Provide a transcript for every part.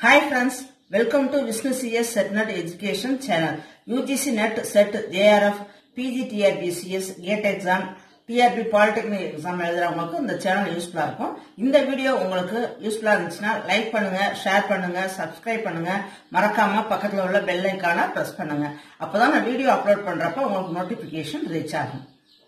Hi friends, welcome to Vishnu CS SetNet Education channel. UGC NET SET JRF PGTRB CS GATE exam TRB polytechnic exam எழுதுறவங்களுக்கு இந்த channel யூஸ்ஃபுல்லாக இருக்கும் இந்த video உங்களுக்கு யூஸ்ஃபுல்லாக இருந்துச்சுன்னா லைக் பண்ணுங்க ஷேர் பண்ணுங்க சப்ஸ்கிரைப் பண்ணுங்க மறக்காம பக்கத்தில் உள்ள பெல் ஐக்கான ப்ரெஸ் பண்ணுங்க அப்பதான் நான் வீடியோ அப்லோட் பண்றப்ப உங்களுக்கு நோட்டிபிகேஷன் ரீச் ஆகும்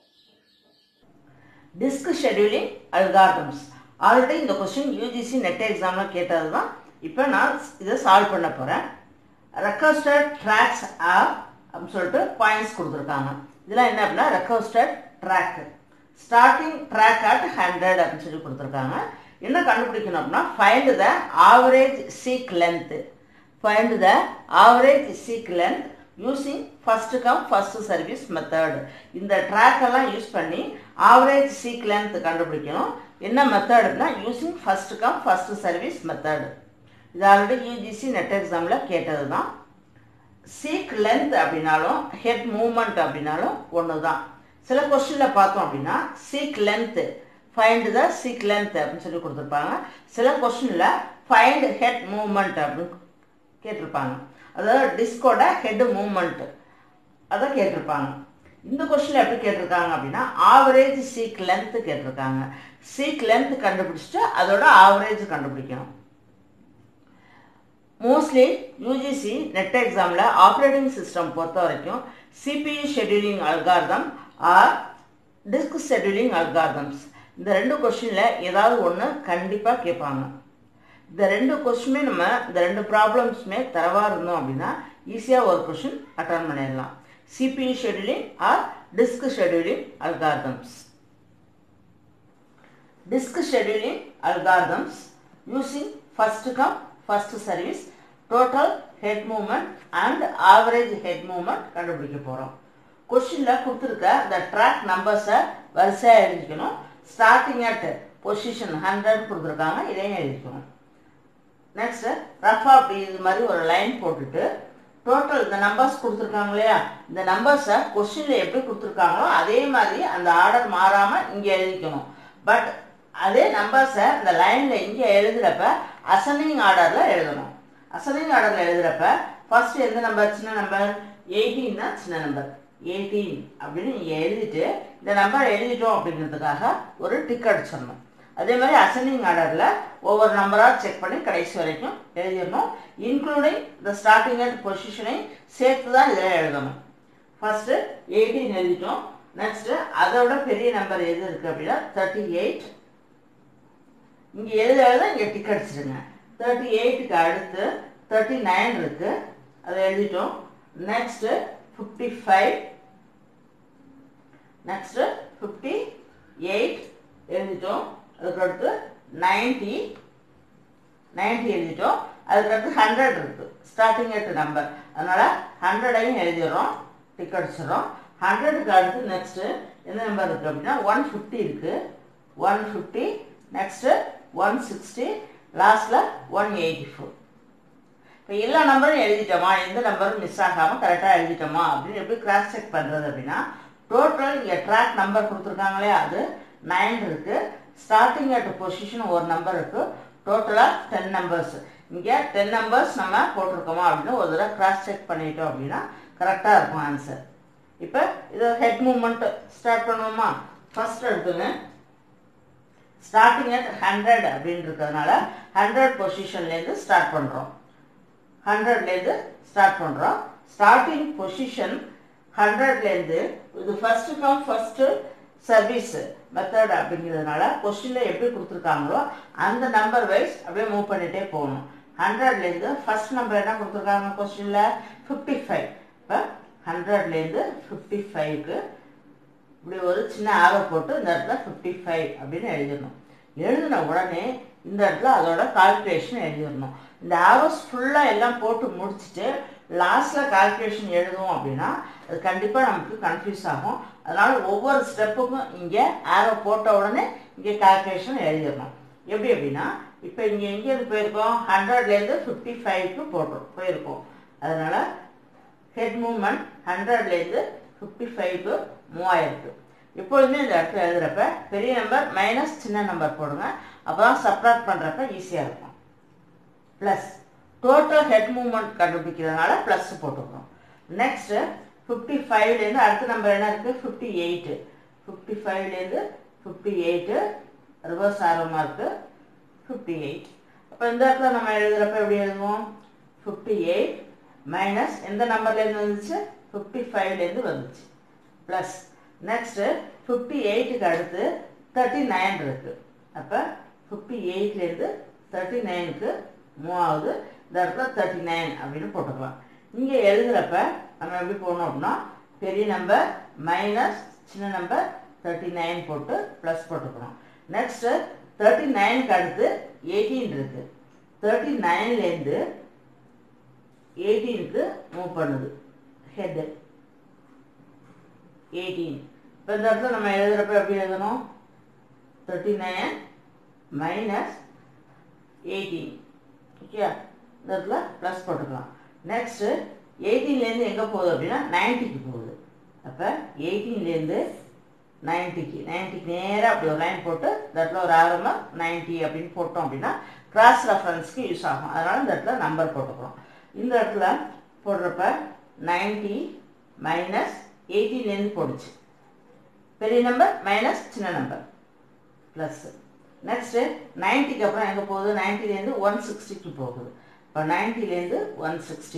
டிஸ்க் ஷெட்யூலிங் அல்கார்டம்ஸ் ஆல்ரெடி இந்த கொஸ்டின் யூஜிசி நெட் எக்ஸாம்ல கேட்டது தான் இப்போ நான் இதை சால்வ் பண்ண போகிறேன் ரெக்கஸ்டட் ட்ராக்ஸ் ஆப் அப்படின்னு சொல்லிட்டு பாயிண்ட்ஸ் கொடுத்துருக்காங்க இதெல்லாம் என்ன அப்படின்னா requested track starting track at hundred அப்படின்னு சொல்லி கொடுத்துருக்காங்க என்ன கண்டுபிடிக்கணும் அப்படின்னா find the average seek length find the average seek length using first come first service method இந்த ட்ராக் எல்லாம் யூஸ் பண்ணி ஆவரேஜ் சீக் லென்த் கண்டுபிடிக்கணும் என்ன மெத்தட்னா using first come first service method இது ஆல்ரெடி யூஜிசி நெட் எக்ஸாமில் கேட்டது தான் சீக் லென்த் அப்படின்னாலும் ஹெட் மூமெண்ட் அப்படின்னாலும் ஒன்று தான் சில கொஸ்டினில் பார்த்தோம் அப்படின்னா seek length find the seek length அப்படின்னு சொல்லி கொடுத்துருப்பாங்க சில கொஸ்டினில் ஃபைண்ட் ஹெட் மூமெண்ட் அப்படின்னு கேட்டிருப்பாங்க அதாவது டிஸ்கோட ஹெட் மூமெண்ட் அதை கேட்டிருப்பாங்க இந்த கொஸ்டின் எப்படி கேட்டிருக்காங்க அப்படின்னா ஆவரேஜ் சீக் லென்த் கேட்டிருக்காங்க சீக் லென்த் கண்டுபிடிச்சிட்டு அதோட ஆவரேஜ் கண்டுபிடிக்கணும் மோஸ்ட்லி யூஜிசி நெட் எக்ஸாமில் ஆப்ரேட்டிங் சிஸ்டம் பொறுத்த வரைக்கும் CPU scheduling algorithm or disk scheduling algorithms இந்த ரெண்டு கொஸ்டினில் ஏதாவது ஒன்று கண்டிப்பாக கேட்பாங்க இந்த ரெண்டு கொஸ்டினுமே நம்ம இந்த ரெண்டு ப்ராப்ளம்ஸுமே தரவாக இருந்தோம் அப்படின்னா ஈஸியாக ஒரு கொஸ்டின் அட்டன் பண்ணிடலாம் CPU scheduling or disk scheduling algorithms disk scheduling algorithms using first come first service total head movement and average head movement கண்டுபிடிக்க போகிறோம் கொஸ்டினில் கொடுத்துருக்க இந்த ட்ராக் நம்பர்ஸை வரிசையாக எழுதிக்கணும் ஸ்டார்டிங் அட் பொசிஷன் ஹண்ட்ரட் கொடுத்துருக்காங்க இதையும் எழுதிக்கணும் நெக்ஸ்ட் ரஃபாக அப்படி இது மாதிரி ஒரு லைன் போட்டுட்டு டோட்டல் இந்த நம்பர்ஸ் கொடுத்துருக்காங்க இல்லையா இந்த நம்பர்ஸை கொஸ்டினில் எப்படி கொடுத்துருக்காங்களோ அதே மாதிரி அந்த ஆர்டர் மாறாமல் இங்கே எழுதிக்கணும் பட் அதே நம்பர்ஸை இந்த லைனில் இங்கே எழுதுகிறப்ப அசனிங் ஆர்டரில் எழுதணும் அசனிங் ஆர்டரில் எழுதுகிறப்ப ஃபர்ஸ்ட் எந்த நம்பர் சின்ன நம்பர் எயிட்டீன் தான் சின்ன நம்பர் எயிட்டீன் அப்படின்னு நீங்கள் எழுதிட்டு இந்த நம்பர் எழுதிட்டோம் அப்படிங்கிறதுக்காக ஒரு டிக் அடிச்சிடணும் அதே மாதிரி அசனிங் ஆர்டரில் ஒவ்வொரு நம்பராக செக் பண்ணி கடைசி வரைக்கும் எழுதிடணும் இன்க்ளூடிங் த ஸ்டார்டிங் அட் பொசிஷனை சேர்த்து தான் இதில் எழுதணும் ஃபர்ஸ்ட்டு எயிட்டீன் எழுதிட்டோம் நெக்ஸ்ட்டு அதோட பெரிய நம்பர் எது இருக்குது அப்படின்னா தேர்ட்டி எயிட் இங்கே எழுத எழுத இங்கே டிக் அடிச்சிடுங்க தேர்ட்டி எயிட்டுக்கு அடுத்து தேர்ட்டி நைன் இருக்குது அதை எழுதிட்டோம் next fifty five next fifty eight எழுதிட்டோம் அதுக்கடுத்து நைன்டி நைன்டி எழுதிட்டோம் அதுக்கடுத்து ஹண்ட்ரட் இருக்குது ஸ்டார்டிங் எட்டு நம்பர் அதனால் ஹண்ட்ரடையும் எழுதிடுறோம் டிக் அடிச்சிடுறோம் ஹண்ட்ரடுக்கு அடுத்து நெக்ஸ்ட்டு எந்த நம்பர் இருக்குது அப்படின்னா ஒன் ஃபிஃப்டி இருக்குது one fifty next one sixty லாஸ்ட்டில் ஒன் எயிட்டி ஃபோர் இப்போ எல்லா நம்பரும் எழுதிட்டோமா எந்த நம்பரும் மிஸ் ஆகாமல் கரெக்டாக எழுதிட்டோமா அப்படின்னு எப்படி கிராஸ் செக் பண்ணுறது அப்படின்னா டோட்டல் இங்கே ட்ராக் நம்பர் கொடுத்துருக்காங்களே அது நைன் இருக்குது ஸ்டார்டிங் அட் பொசிஷன் ஒரு நம்பர் இருக்குது டோட்டலாக டென் நம்பர்ஸ் இங்கே டென் நம்பர்ஸ் நம்ம போட்டிருக்கோமா அப்படின்னு ஒரு தடவை கிராஸ் செக் பண்ணிட்டோம் அப்படின்னா கரெக்டாக இருக்கும் ஆன்சர் இப்போ இது ஹெட் மூமெண்ட் ஸ்டார்ட் பண்ணுவோமா ஃபர்ஸ்ட் எடுத்துங்க ஸ்டார்டிங் அட் ஹண்ட்ரட் அப்படின்னு இருக்கிறதுனால ஹண்ட்ரட் பொசிஷன்லேருந்து ஸ்டார்ட் பண்ணுறோம் ஹண்ட்ரட்லேருந்து ஸ்டார்ட் பண்ணுறோம் ஸ்டார்டிங் பொசிஷன் ஹண்ட்ரட்லேருந்து இது first come first service method அப்படிங்கிறதுனால கொஸ்டினில் எப்படி கொடுத்துருக்காங்களோ அந்த நம்பர் வைஸ் அப்படியே மூவ் பண்ணிகிட்டே போகணும் ஹண்ட்ரட்லேருந்து ஃபஸ்ட் நம்பர் என்ன கொடுத்துருக்காங்க கொஸ்டினில் ஃபிஃப்டி ஃபைவ் இப்போ ஹண்ட்ரட்லேருந்து ஃபிஃப்டி ஃபைவ்க்கு இப்படி ஒரு சின்ன ஆரோ போட்டு இந்த இடத்துல ஃபிஃப்டி ஃபைவ் அப்படின்னு எழுதிடணும் எழுதின உடனே இந்த இடத்துல அதோட கால்குலேஷன் எழுதிடணும் இந்த ஆரோஸ் ஃபுல்லாக எல்லாம் போட்டு முடிச்சுட்டு லாஸ்ட்டில் கால்குலேஷன் எழுதுவோம் அப்படின்னா அது கண்டிப்பாக நமக்கு கன்ஃபியூஸ் ஆகும் அதனால் ஒவ்வொரு ஸ்டெப்புக்கும் இங்கே ஆரோ போட்ட உடனே இங்கே கால்குலேஷன் எழுதிடணும் எப்படி அப்படின்னா இப்போ இங்கே எங்கேருந்து போயிருக்கோம் ஹண்ட்ரட்லேருந்து ஃபிஃப்டி ஃபைவ்க்கு போட்டோம் போயிருக்கோம் அதனால் ஹெட் மூமெண்ட் ஹண்ட்ரட்லேருந்து ஃபிஃப்டி ஃபைவ்க்கு மூவாயிருக்கு எப்பொழுதுமே இந்த இடத்துல எழுதுகிறப்ப பெரிய நம்பர் மைனஸ் சின்ன நம்பர் போடுங்க அப்போ தான் சப்ராக்ட் பண்ணுறப்ப ஈஸியாக இருக்கும் ப்ளஸ் டோட்டல் ஹெட் மூவ்மெண்ட் கண்டுபிடிக்கிறதுனால ப்ளஸ் போட்டுக்கிறோம் நெக்ஸ்ட்டு ஃபிஃப்டி ஃபைவ்லேருந்து அடுத்த நம்பர் என்ன இருக்குது ஃபிஃப்டி எயிட்டு ஃபிஃப்டி ஃபைவ்லேருந்து ஃபிஃப்டி எயிட்டு ரிவர்ஸ் ஆரமாக இருக்குது ஃபிஃப்டி எயிட் அப்போ இந்த இடத்துல நம்ம எழுதுகிறப்ப எப்படி எழுதுவோம் ஃபிஃப்டி எயிட் மைனஸ் எந்த நம்பர்லேருந்து வந்துச்சு ஃபிஃப்டி ஃபைவ்லேருந்து வந்துச்சு ப்ளஸ் நெக்ஸ்ட்டு ஃபிஃப்டி எயிட்டுக்கு அடுத்து தேர்ட்டி நைன் இருக்குது அப்போ ஃபிஃப்டி எயிட்லேருந்து தேர்ட்டி நைனுக்கு மூவாவது இந்த இடத்துல தேர்ட்டி நைன் அப்படின்னு போட்டுக்கலாம் இங்கே எழுதுகிறப்ப நம்ம எப்படி போடணும் அப்படின்னா பெரிய நம்பர் மைனஸ் சின்ன நம்பர் தேர்ட்டி நைன் போட்டு ப்ளஸ் போட்டுக்கணும் நெக்ஸ்ட்டு தேர்ட்டி நைனுக்கு அடுத்து எயிட்டீன் இருக்குது தேர்ட்டி நைன்லேருந்து எயிட்டீனுக்கு மூவ் பண்ணுது ஹெட்டு எயிட்டீன் இப்போ இந்த இடத்துல நம்ம எழுதுகிறப்ப எப்படி எழுதணும் thirty nine minus eighteen okay இந்த இடத்துல ப்ளஸ் போட்டுக்கலாம் நெக்ஸ்ட்டு எயிட்டீன்லேருந்து எங்கே போகுது அப்படின்னா நைன்ட்டிக்கு போகுது அப்போ எயிட்டீன்லேருந்து நைன்ட்டிக்கு நைன்ட்டிக்கு நேராக அப்படி ஒரு லைன் போட்டு இந்த இடத்துல ஒரு ஆரமாக நைன்ட்டி அப்படின்னு போட்டோம் அப்படின்னா கிராஸ் ரெஃபரன்ஸ்க்கு யூஸ் ஆகும் அதனால் இந்த இடத்துல நம்பர் போட்டுக்கிறோம் இந்த இடத்துல போடுறப்ப நைன்ட்டி மைனஸ் எயிட்டீன்லேருந்து போடுச்சு பெரிய நம்பர் மைனஸ் சின்ன நம்பர் ப்ளஸ்ஸு நெக்ஸ்ட்டு நைன்ட்டிக்கு அப்புறம் எங்கே போகுது நைன்ட்டிலேருந்து ஒன் சிக்ஸ்டிக்கு போகுது இப்போ நைன்ட்டிலேருந்து ஒன் சிக்ஸ்டி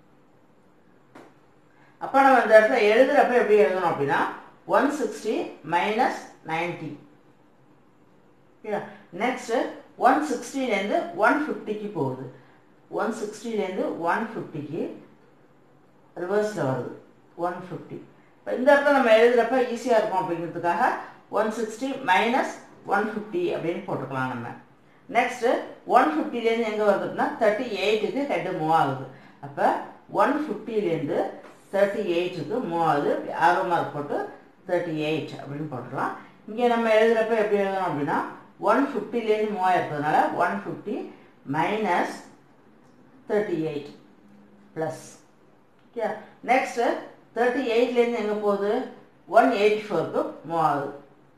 அப்போ நம்ம இந்த இடத்துல எழுதுகிறப்ப எப்படி எழுதணும் அப்படின்னா one sixty minus ninety next one சிக்ஸ்டிலேருந்து ஒன் ஃபிஃப்டிக்கு போகுது ஒன் சிக்ஸ்டிலேருந்து ஒன் ஃபிஃப்டிக்கு ரிவர்ஸில் வருது ஒன் ஃபிஃப்டி இப்போ இந்த இடத்துல நம்ம எழுதுகிறப்ப ஈஸியாக இருக்கும் அப்படிங்கிறதுக்காக one sixty minus one fifty அப்படின்னு போட்டுக்கலாம் நம்ம நெக்ஸ்ட்டு ஒன் ஃபிஃப்டிலேருந்து எங்கே வருதுன்னா தேர்ட்டி எயிட்டுக்கு ஹெட்டு மூவ் ஆகுது அப்போ ஒன் ஃபிஃப்டிலேருந்து தேர்ட்டி எயிட்டுக்கு மூவ் ஆகுது ஆரோ மார்க் போட்டு தேர்ட்டி எயிட் அப்படின்னு போட்டுக்கலாம் இங்கே நம்ம எழுதுகிறப்ப எப்படி எழுதணும் அப்படின்னா ஒன் ஃபிஃப்டிலேருந்து மூவ் ஆயிருக்கிறதுனால one fifty minus thirty eight plus okay next thirty எயிட்லேருந்து எங்கே போகுது ஒன் எயிட்டி ஃபோருக்கு மூவ் ஆகுது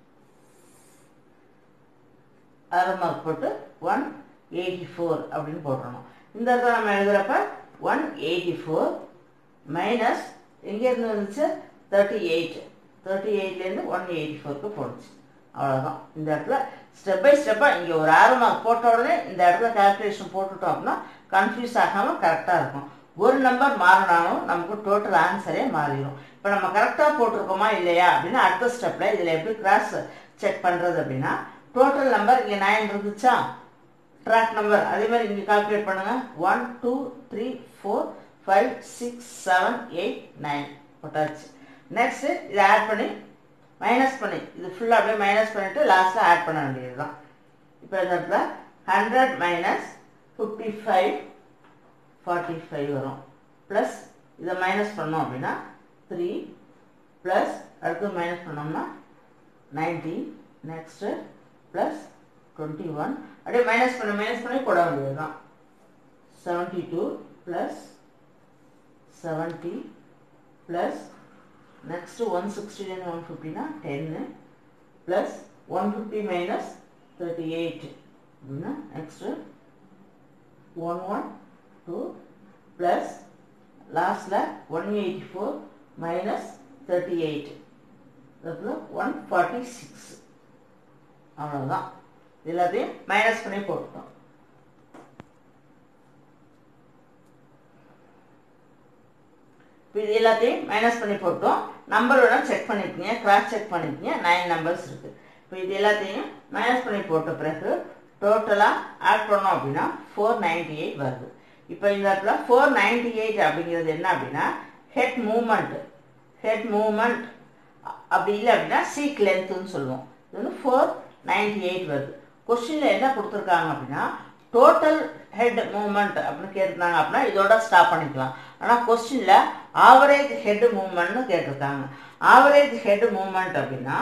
அரை மார்க் போட்டு ஒன் எயிட்டி ஃபோர் அப்படின்னு போட்டுறணும் இந்த இடத்துல நம்ம எழுதுகிறப்ப ஒன் எயிட்டி ஃபோர் மைனஸ் எங்கேருந்து வந்துச்சு தேர்ட்டி எயிட் தேர்ட்டி எயிட்லேருந்து ஒன் எயிட்டி ஃபோருக்கு போணுச்சு அவ்வளோதான் இந்த இடத்துல ஸ்டெப் பை ஸ்டெப்பாக இங்கே ஒரு ஆறு மார்க் போட்ட உடனே இந்த இடத்துல கால்குலேஷன் போட்டுட்டோம் அப்படின்னா கன்ஃபியூஸ் ஆகாமல் கரெக்டாக இருக்கும் ஒரு நம்பர் மாறினாலும் நமக்கு டோட்டல் ஆன்சரே மாறிடும் இப்போ நம்ம கரெக்டாக போட்டிருக்கோமா இல்லையா அப்படின்னா அடுத்த ஸ்டெப்பில் இதில் எப்படி கிராஸ் செக் பண்ணுறது அப்படின்னா டோட்டல் நம்பர் இங்கே நைன் இருந்துச்சா ட்ராக் நம்பர் அதே மாதிரி இங்கே கால்குலேட் பண்ணுங்கள் one two three four five six seven eight nine போட்டாச்சு நெக்ஸ்ட்டு இதை ஆட் பண்ணி மைனஸ் பண்ணி இது ஃபுல்லாக அப்படியே மைனஸ் பண்ணிவிட்டு லாஸ்ட்டில் ஆட் பண்ண வேண்டியது தான் இப்போ இந்த இடத்துல hundred minus fifty five forty five வரும் ப்ளஸ் இதை மைனஸ் பண்ணோம் அப்படின்னா த்ரீ ப்ளஸ் அடுத்து மைனஸ் பண்ணோம்னா ninety next plus twenty one அப்படியே மைனஸ் பண்ண மைனஸ் பண்ணி போட வேண்டியது தான் seventy two plus seventy plus next one சிக்ஸ்டிலேருந்து ஒன் ஃபிஃப்டினா டென்னு plus one fifty minus thirty eight அப்படின்னா next one one two plus லாஸ்டில் one eighty four minus thirty eight அதில் ஒன் ஃபார்ட்டி சிக்ஸ் அவ்வளோதான் எல்லாத்தையும் மைனஸ் பண்ணி போட்டோம் இப்போ இது எல்லாத்தையும் மைனஸ் பண்ணி போட்டோம் நம்பரோட செக் பண்ணிருக்கீங்க கிராஸ் செக் பண்ணிருக்கீங்க நைன் நம்பர்ஸ் இருக்குது இப்போ இது எல்லாத்தையும் மைனஸ் பண்ணி போட்ட பிறகு டோட்டலாக ஆட் பண்ணோம் அப்படின்னா ஃபோர் நைன்டி எயிட் வருது இப்போ இந்த இடத்துல ஃபோர் நைன்டி எயிட் அப்படிங்கிறது என்ன அப்படின்னா ஹெட் மூமெண்ட் ஹெட் மூமெண்ட் அப்படி இல்லை அப்படின்னா சீக் லென்த்துன்னு சொல்லுவோம் இது வந்து ஃபோர் நைன்டி எயிட் வருது கொஸ்டினில் என்ன கொடுத்துருக்காங்க அப்படின்னா டோட்டல் ஹெட் மூமெண்ட் அப்படின்னு கேட்டிருந்தாங்க அப்படின்னா இதோட ஸ்டாப் பண்ணிக்கலாம் ஆனால் கொஸ்டினில் ஆவரேஜ் ஹெட் மூமெண்ட்னு கேட்டிருக்காங்க ஆவரேஜ் ஹெட் மூமெண்ட் அப்படின்னா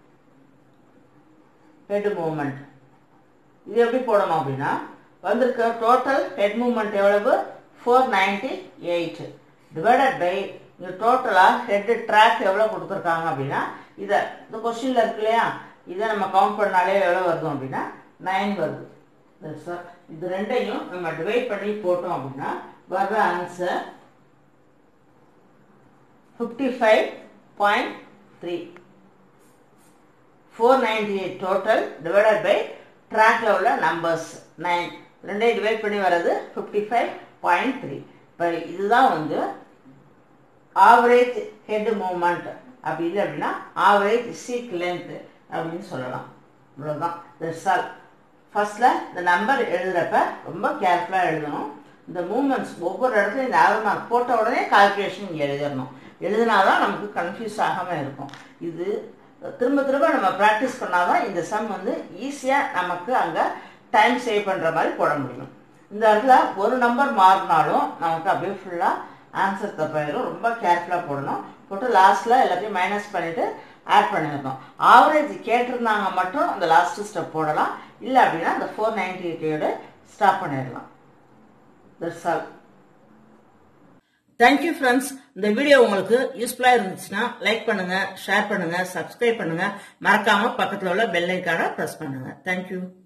ஹெட் மூமெண்ட் இது எப்படி போடணும் அப்படின்னா வந்திருக்க டோட்டல் ஹெட் மூமெண்ட் எவ்வளவு four ninety eight divided by இங்கே டோட்டலாக ஹெட் ட்ராக் எவ்வளோ கொடுத்துருக்காங்க அப்படின்னா இதை இந்த கொஸ்டினில் இருக்கு இல்லையா இதை நம்ம கவுண்ட் பண்ணாலே எவ்வளோ வருது அப்படின்னா நைன் வருது That's all. இது ரெண்டையும் நம்ம டிவைட் பண்ணி போட்டோம் அப்படின்னா வர்ற answer fifty five point three four ninety eight total divided by ட்ராக்ல உள்ள நம்பர்ஸ் நைன் ரெண்டையும் டிவைட் பண்ணி வர்றது ஃபிஃப்டி ஃபைவ் பாயிண்ட் த்ரீ இப்போ இதுதான் வந்து ஆவரேஜ் ஹெட் மூமெண்ட் அப்படி இல்லை அப்படின்னா ஆவரேஜ் சீக் லென்த் அப்படின்னு சொல்லலாம் இவ்வளோதான் தட்ஸ் ஆல் ஃபர்ஸ்டில் இந்த நம்பர் எழுதுகிறப்ப ரொம்ப கேர்ஃபுல்லாக எழுதணும் இந்த மூமெண்ட்ஸ் ஒவ்வொரு இடத்துலையும் இந்த ஆரோ மார்க் போட்ட உடனே கால்குலேஷன் இங்கே எழுதிடணும் எழுதினாதான் நமக்கு கன்ஃபியூஸ் ஆகாமல் இருக்கும் இது திரும்ப திரும்ப நம்ம ப்ராக்டிஸ் பண்ணாதான் இந்த சம் வந்து ஈஸியாக நமக்கு அங்கே டைம் சேவ் பண்ணுற மாதிரி போட முடியும் இந்த இடத்துல ஒரு நம்பர் மாறினாலும் நமக்கு அப்படியே ஃபுல்லாக ஆன்சர் தப்பாயிரும் ரொம்ப கேர்ஃபுல்லாக போடணும் போட்டு லாஸ்ட்டில் எல்லாத்தையும் மைனஸ் பண்ணிவிட்டு ஆட் பண்ணிடணும் ஆவரேஜ் கேட்டிருந்தாங்க மட்டும் அந்த லாஸ்ட் ஸ்டெப் போடலாம் இல்லை அப்படின்னா அந்த ஃபோர் நைன்டி எயிட்டோட ஸ்டாப் பண்ணிடலாம் தட்ஸ் ஆல் தேங்க்யூ ஃப்ரெண்ட்ஸ் இந்த வீடியோ உங்களுக்கு யூஸ்ஃபுல்லாக இருந்துச்சுன்னா லைக் பண்ணுங்க ஷேர் பண்ணுங்க சப்ஸ்கிரைப் பண்ணுங்க மறக்காம பக்கத்தில் உள்ள பெல் ஐக்கான ப்ரெஸ் பண்ணுங்க தேங்க்யூ